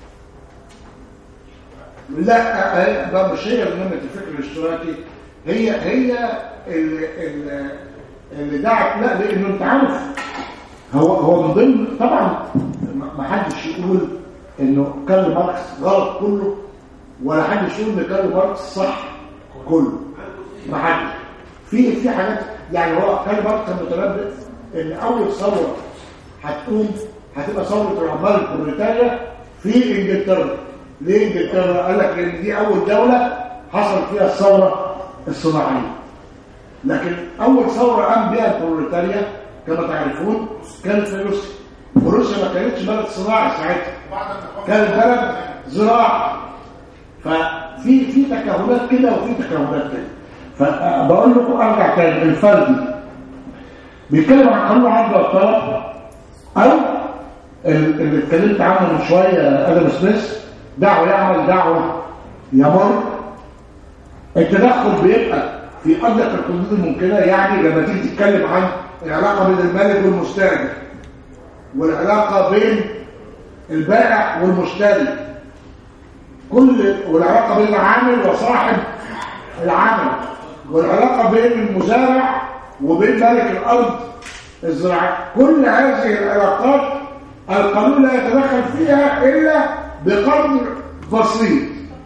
لا ده مش هي برنامج الفكر الاشتراكي هي هي اللي, اللي, اللي دعت لا لانه انت عارف هو هو من ضمن طبعا ما حدش يقول انه كارل ماركس غلط كله ولا حدش يقول ان كارل ماركس صح كله ما حدش في في حاجات يعني هو كارل ماركس كان متنبئ ان اول ثوره هتقوم هتبقى ثوره العمال البريطانيه في انجلترا ليه انجلترا قال لك لان دي اول دوله حصل فيها الثوره الصناعيه لكن اول ثوره قام بها البروليتاريا كما تعرفون كانت في روسيا وروسيا ما كانتش بلد صناعي ساعتها كانت بلد زراعي ففي في تكهنات كده وفي تكهنات كده فبقول لكم ارجع تاني الفردي بيتكلم عن قانون العرض والطلب او اللي اتكلمت عنه من شويه ادم سميث دعوه يعمل دعوه يمر التدخل بيبقى في ادق الحدود الممكنه يعني لما تيجي تتكلم عن العلاقه بين المالك والمستاجر والعلاقه بين البائع والمشتري كل والعلاقه بين العامل وصاحب العمل والعلاقه بين المزارع وبين مالك الارض الزراعيه كل هذه العلاقات القانون لا يتدخل فيها الا بقدر بسيط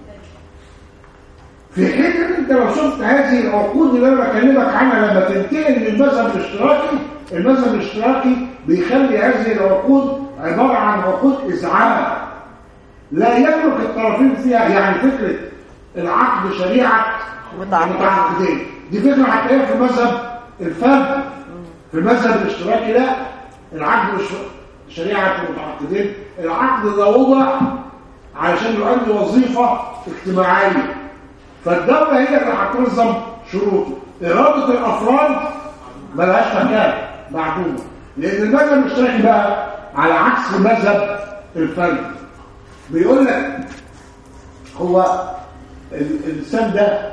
في حين ان انت لو شفت هذه العقود اللي انا بكلمك عنها لما تنتقل من المذهب الاشتراكي المذهب الاشتراكي بيخلي هذه العقود عباره عن عقود ازعاج لا يملك الطرفين فيها يعني فكره العقد شريعه متعاقدين دي فكره هتلاقيها في مذهب الفرد في المذهب الاشتراكي لا العقد مش شريعة المتعاقدين العقد ده وضع علشان يؤدي وظيفة اجتماعية فالدولة هي اللي هتنظم شروطه إرادة الأفراد ملهاش مكان معدومة لأن المذهب الاشتراكي بقى على عكس المذهب الفردي بيقول لك هو ال- الإنسان ده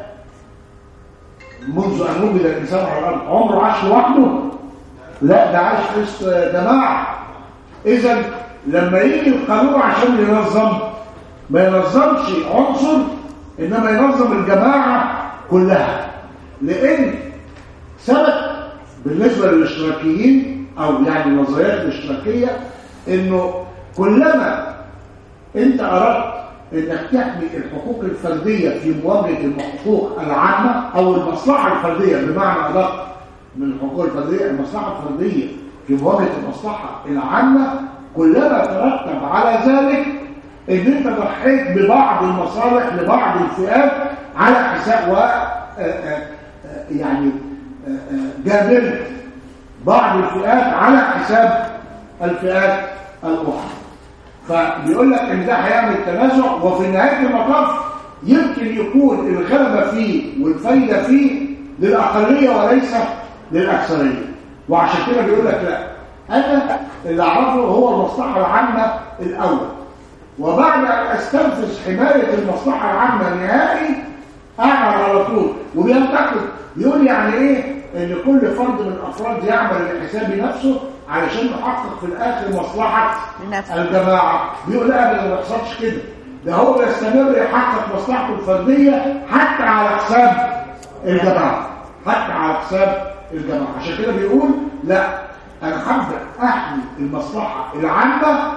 منذ أن وجد الإنسان على الأرض عمره عاش لوحده لا ده عاش في وسط جماعة إذا لما يجي القانون عشان ينظم ما ينظمش عنصر إنما ينظم الجماعة كلها لأن ثبت بالنسبة للاشتراكيين أو يعني النظريات الاشتراكية إنه كلما أنت أردت إنك تحمي الحقوق الفردية في مواجهة الحقوق العامة أو المصلحة الفردية بمعنى أدق من الحقوق الفردية المصلحة الفردية في مواجهة المصلحة العامة كلما ترتب على ذلك ان انت ضحيت ببعض المصالح لبعض الفئات على حساب و آه، آه، آه، يعني آه، آه، جابرت بعض الفئات على حساب الفئات الاخرى فبيقول لك ان ده هيعمل تنازع وفي نهايه المطاف يمكن يكون الغلبه فيه والفايده فيه للاقليه وليس للاكثريه وعشان كده بيقول لك لا انا اللي اعرفه هو المصلحه العامه الاول وبعد ان استنفذ حمايه المصلحه العامه نهائي اعمل على طول وبينتقد يقول يعني ايه ان كل فرد من الافراد يعمل لحساب نفسه علشان يحقق في الاخر مصلحه لنفسه. الجماعه بيقول لا ابدا ما يحصلش كده ده هو يستمر يحقق مصلحته الفرديه حتى على حساب الجماعه حتى على حساب الجماعه عشان كده بيقول لا انا هبدا احمي المصلحه العامه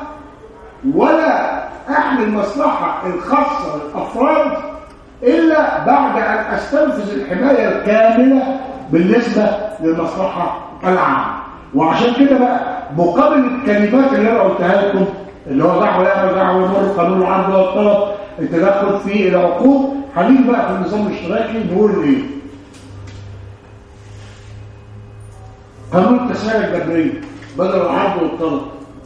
ولا احمي المصلحه الخاصه للافراد الا بعد ان استنفذ الحمايه الكامله بالنسبه للمصلحه العامه وعشان كده بقى مقابل الكلمات اللي انا قلتها لكم اللي هو دعوه يعمل دعوه يمر قانون العرض والطلب التدخل في العقود هنيجي بقى في النظام الاشتراكي نقول ايه قانون التسعير الجبريه بدل العرض والطلب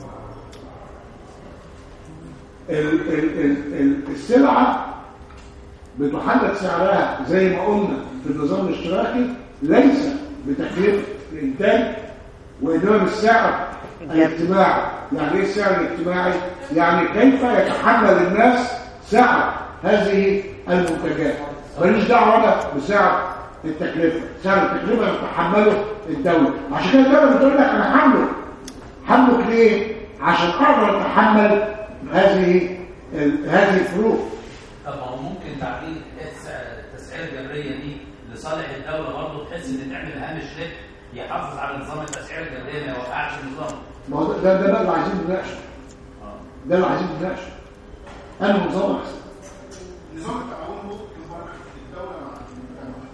ال- ال- ال- ال- السلعه بتحدد سعرها زي ما قلنا في النظام الاشتراكي ليس بتكلفه الانتاج وانما بالسعر الاجتماعي يعني ايه السعر الاجتماعي يعني كيف يتحمل الناس سعر هذه المنتجات ماليش دعوه انا بسعر التكلفه سعر التكلفه يتحمله الدوله عشان كده الدوله بتقول لك انا حمله حملك ليه عشان اقدر اتحمل هذه ال- هذه الفروق طب ما هو ممكن تعديل التس- التسعيره الجبريه دي لصالح الدوله برضه بحيث ان تعمل هامش ربح يحافظ على نظام التسعيره الجبريه ما يوقعش النظام ما هو ده ده بقى اللي عايزين نناقشه ده اللي عايزين نناقشه انا نظام احسن نظام التعاون ممكن بركه الدوله مع المجتمع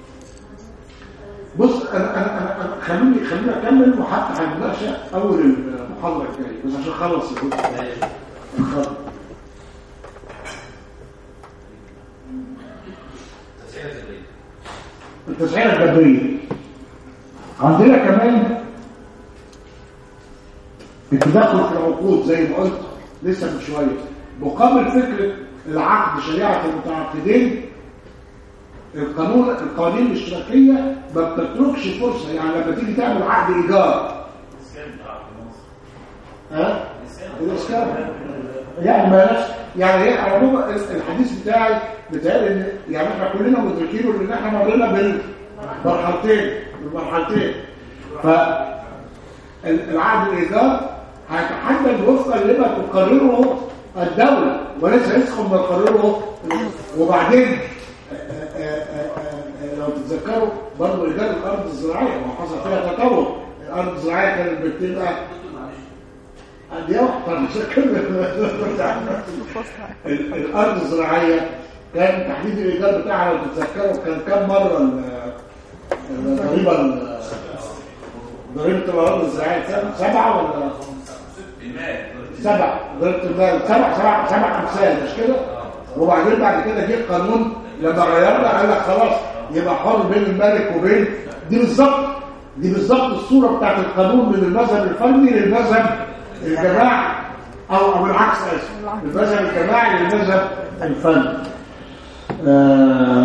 بص انا انا انا, أنا خليني خليني اكمل وحتى هنناقشه اول المحاضره الجايه بس عشان اخلص الجزء خلص. التسعيره الجبريه التسعيره الجبريه عندنا كمان التدخل في العقود زي ما قلت لسه من شويه مقابل فكره العقد شريعه المتعاقدين القانون القوانين الاشتراكيه ما بتتركش فرصه يعني لما تيجي تعمل عقد ايجار ها الاسكان يعني ما يعني هي على العموم الحديث بتاعي بتاعي ان يعني احنا كلنا مدركين ان احنا مرينا بالمرحلتين بالمرحلتين ف العقد الايجار هيتحدد وفقا لما تقرره الدوله وليس يسخن ما تقرره وبعدين آه، آه، آه، آه، لو تتذكروا برضه ايجار الارض الزراعيه ما حصل فيها تطور الارض الزراعيه كانت بتبقى قد ايه طب مش ال- الارض الزراعيه كان تحديد الايجار بتاعها لو تتذكروا كان كم مره ال- الضريبه ال- ضريبه الارض الزراعيه سبعه سبعه ولا سبعه ضريبه المال سبع سبع سبع امثال مش كده وبعدين بعد كده جه القانون لما غيرنا قال لك خلاص يبقى حر بين الملك وبين دي بالظبط دي بالظبط الصوره بتاعت القانون من المذهب الفردي للمذهب الجماعي او او العكس اسف من المذهب الجماعي للمذهب الفردي آه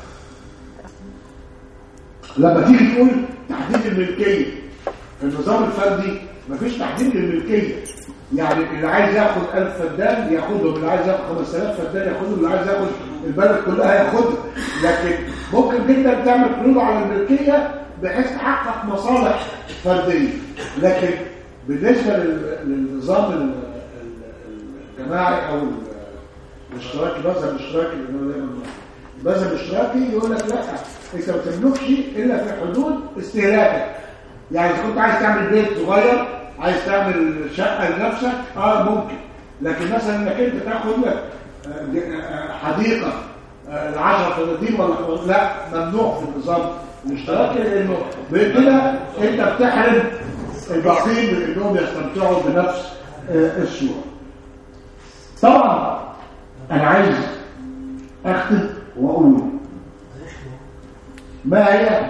لما تيجي تقول تحديد الملكيه في النظام الفردي مفيش تحديد للملكيه يعني اللي عايز ياخد 1000 فدان ياخدهم اللي عايز ياخد 5000 فدان ياخدهم اللي عايز ياخد البلد كلها ياخدها لكن ممكن جدا تعمل قيود على الملكيه بحيث تحقق مصالح فرديه لكن بالنسبه لل- للنظام ال- ال- الجماعي او ال- الاشتراكي المذهب الاشتراكي اللي هو دايما المذهب الاشتراكي يقول لك لا انت ما تملكش الا في حدود استهلاكك يعني اذا كنت عايز تعمل بيت صغير عايز تعمل شقه لنفسك اه ممكن لكن مثلا انك انت تاخد لك آه، ج- آه، حديقه ل 10 فدادين ولا خمس- لا ممنوع في النظام الاشتراكي لانه بكده انت بتحرم الباقيين من انهم يستمتعوا بنفس آه، الصوره طبعا انا عايز اختم واقول ما هي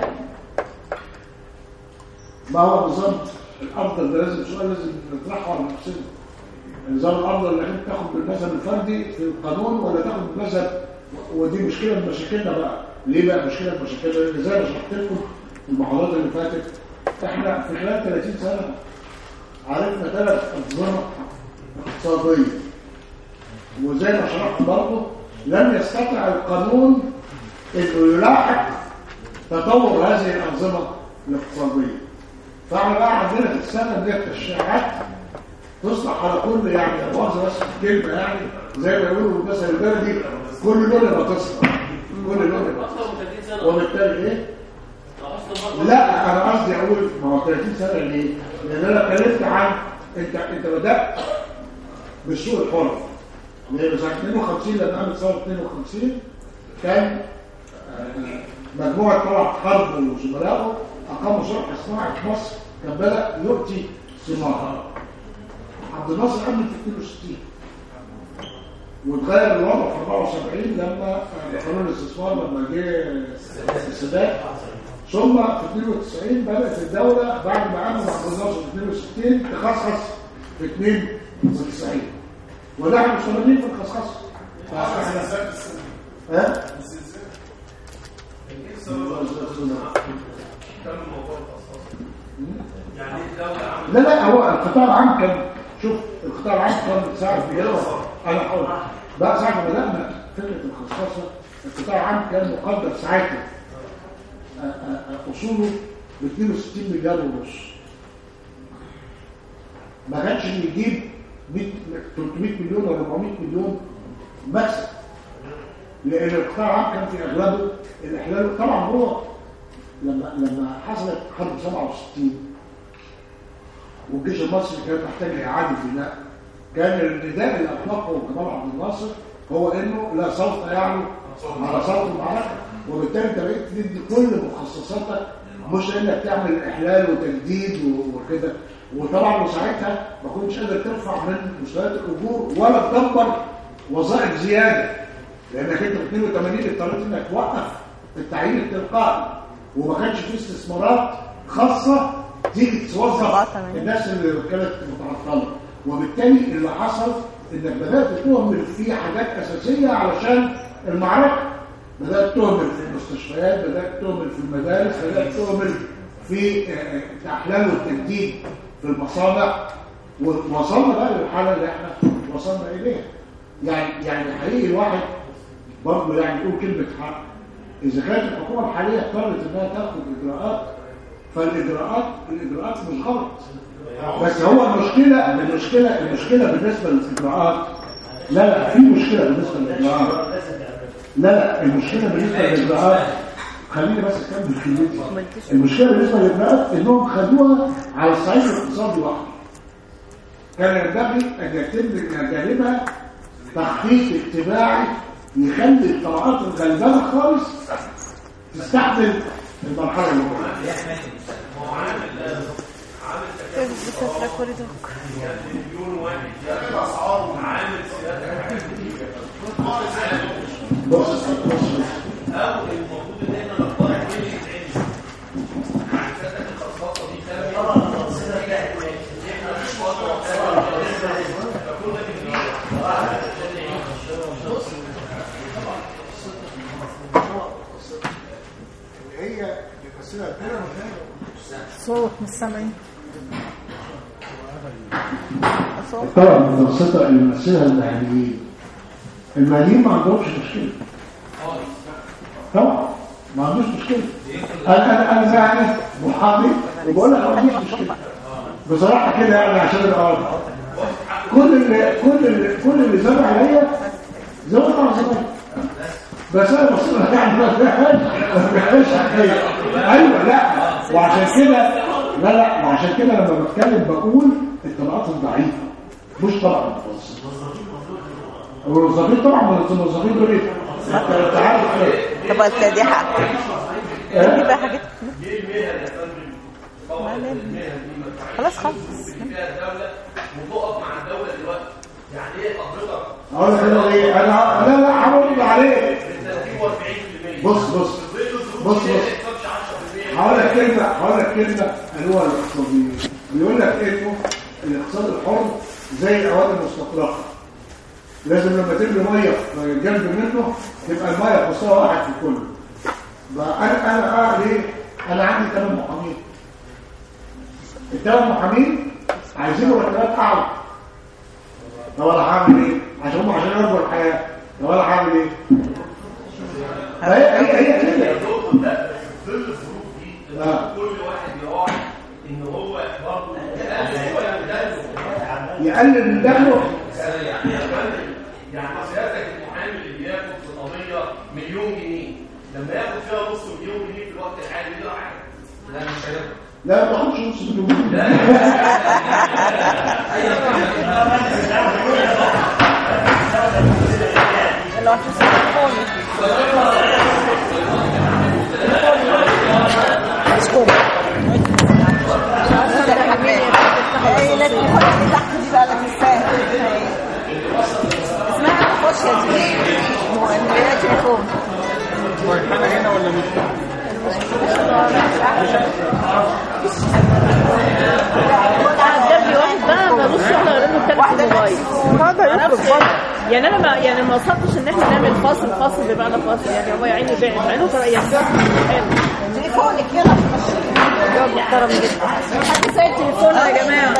ما هو النظام الافضل ده لازم سؤال لازم نطرحه على نفسنا النظام الافضل انك انت تاخد بالمذهب الفردي في القانون ولا تاخد بالمذهب ودي مشكله من مشاكلنا بقى ليه بقى مشكله من مشاكلنا لان زي ما شرحت لكم في المحاضرات اللي فاتت احنا في خلال 30 سنه عرفنا ثلاث انظمه اقتصاديه وزي ما شرحت برضه لم يستطع القانون انه يلاحق تطور هذه الانظمه الاقتصاديه فاحنا بقى عندنا في السنه دي التشريعات تصلح على كل يعني لا مؤاخذه بس في كلمه يعني زي ما يقولوا المثل البلدي كل لون يبقى تصلح كل لون يبقى اكثر من 30 سنه وبالتالي ايه؟ اصلا برضه لا انا قصدي اقول ما هو 30 سنه ليه؟ لان انا اتكلمت عن انت انت بدات بالسوق الحر لان سنه 52 لما قامت ثوره 52 كان آه، مجموعه طلعت حرب وزملائه اقاموا شرح صناعي في مصر كان بدا يؤتي ثمار عبد الناصر قبل في 62 واتغير الوضع في 74 لما آه، قانون الاستثمار لما جه السادات ثم في 92 بدأت الدولة بعد ما عملوا عبد الناصر في 62 تخصص في 92 ونحن مستمرين في الخصخصة فاحنا ها؟ يعني الدوله عملت لا لا هو القطاع العام كان شوف القطاع العام كان ساعة في جلوة انا حاول بقى ساعة ما بدأنا فكرة الخصخصة القطاع العام كان مقدر ساعتها آه، آه، آه، اصوله ب 62 مليار ونص ما كانش بيجيب 100 300 مليون ولا 400 مليون مكسب لان القطاع العام كان في اغلبه الاحلال طبعا هو لما لما حصلت حرب 67 والجيش المصري كان محتاج لاعاده بناء كان النداء اللي اطلقه جمال عبد الناصر هو انه لا صوت يعلو على صوت المعركه وبالتالي انت بقيت تدي كل مخصصاتك مش انك تعمل احلال وتجديد و- وكده وطبعا وساعتها ما كنتش قادر ترفع من مستويات الاجور ولا تدبر وظائف زياده لانك انت في 82 اضطريت انك توقف التعيين التلقائي وما كانش في استثمارات خاصه تيجي توظف الناس اللي كانت متعطله وبالتالي اللي حصل انك بدات تهمل في حاجات اساسيه علشان المعركه بدات تهمل في المستشفيات بدات تهمل في المدارس بدات تهمل في آه، آه، الاحلال والتجديد في المصانع ووصلنا بقى للحاله اللي احنا وصلنا اليها يعني يعني حقيقي الواحد برضه يعني يقول كلمه حق اذا كانت الحكومه الحاليه اضطرت انها تاخد اجراءات فالاجراءات الاجراءات مش غلط بس هو المشكله المشكله المشكله بالنسبه للاجراءات لا لا في مشكله بالنسبه للاجراءات لا لا المشكله بالنسبه للاجراءات خليني بس اكمل كلمتي المشكله بالنسبه للاجراءات انهم خدوها على الصعيد الاقتصادي وحده كان ينبغي ان يتم من جانبها تخطيط اجتماعي يخلي الطبقات الغلبانه خالص تستحمل المرحله الاولى هو عامل عامل تكلفه مليون واحد الاسعار عامل سياده بص بص او المفروض ان احنا نقترح ايه اللي يتعمل يعني فاتك الخصائص صوت مش سامعين صوت طبعا المتوسطة اللي بيمثلها المهنيين المهنيين ما عندهمش مشكلة طبعا ما عندوش مشكلة انا انا انا يعني محامي وبقول لك ما عنديش مشكلة بصراحة كده يعني عشان ابقى واضح كل اللي كل اللي كل اللي زرع عليا زرع مع زمان بس انا بصير يعني ما فيهاش ما فيهاش حكايه ايوه لا وعشان كده لا لا وعشان كده لما بتكلم بقول الطبقات الضعيفه مش طبقه متوسطه والموظفين طبعا الموظفين دول ايه؟ انت أنت عارف ايه؟ طب الفادحة إيه؟ دي بقى حاجات ليه المهن يا فندم؟ طبعا ما المهن ليه؟ دي ما تتعاملش خلاص خلاص. اللي فيها الدولة وتقف مع الدولة دلوقتي يعني ايه حضرتك اقول لك انا ايه؟ انا لا لا هرد عليك 30 و40% بص بص بص بص هقول لك كلمة هقول لك كلمة قالوها الاقتصاديين بيقول لك انه الاقتصاد الحر زي الاواني المستطرقة لازم لما تبني ميه جنب منه تبقى الميه في مستوى واحد في كله بقى انا انا اه ليه؟ انا عندي ثمان محامين الثمان محامين عايزين مرتبات اعلى طب انا هعمل ايه؟ عشان هم عشان يربوا الحياه طب انا هعمل ايه؟ هي هي هي كده ظل الظروف دي آه. كل واحد يراعي ان هو برضه يقلل شويه من دخله يقلل من دخله يعني يا فندم، يعني سيادتك المحامي اللي بياخد في قضيه مليون جنيه لما ياخد فيها نص مليون جنيه في الوقت الحالي ده حاجه لا مش هيقدر لا ما تاخدش نص مليون لو هتسمعوني ايه لا تخش اللي تحت دي بقى لا تستاهل اسمها تخش يا دي مؤمنات تليفون عجبني واحد بقى ملوش شغل غير انه يتكلم في الموبايل معرفش يعني انا ما يعني ما وصلتش ان احنا نعمل فاصل فاصل بمعنى فاصل يعني هو يا عيني بعد مع انه ترى يعني حلو تليفونك يلا جواب محترم جدا حد سايب تليفونه يا جماعه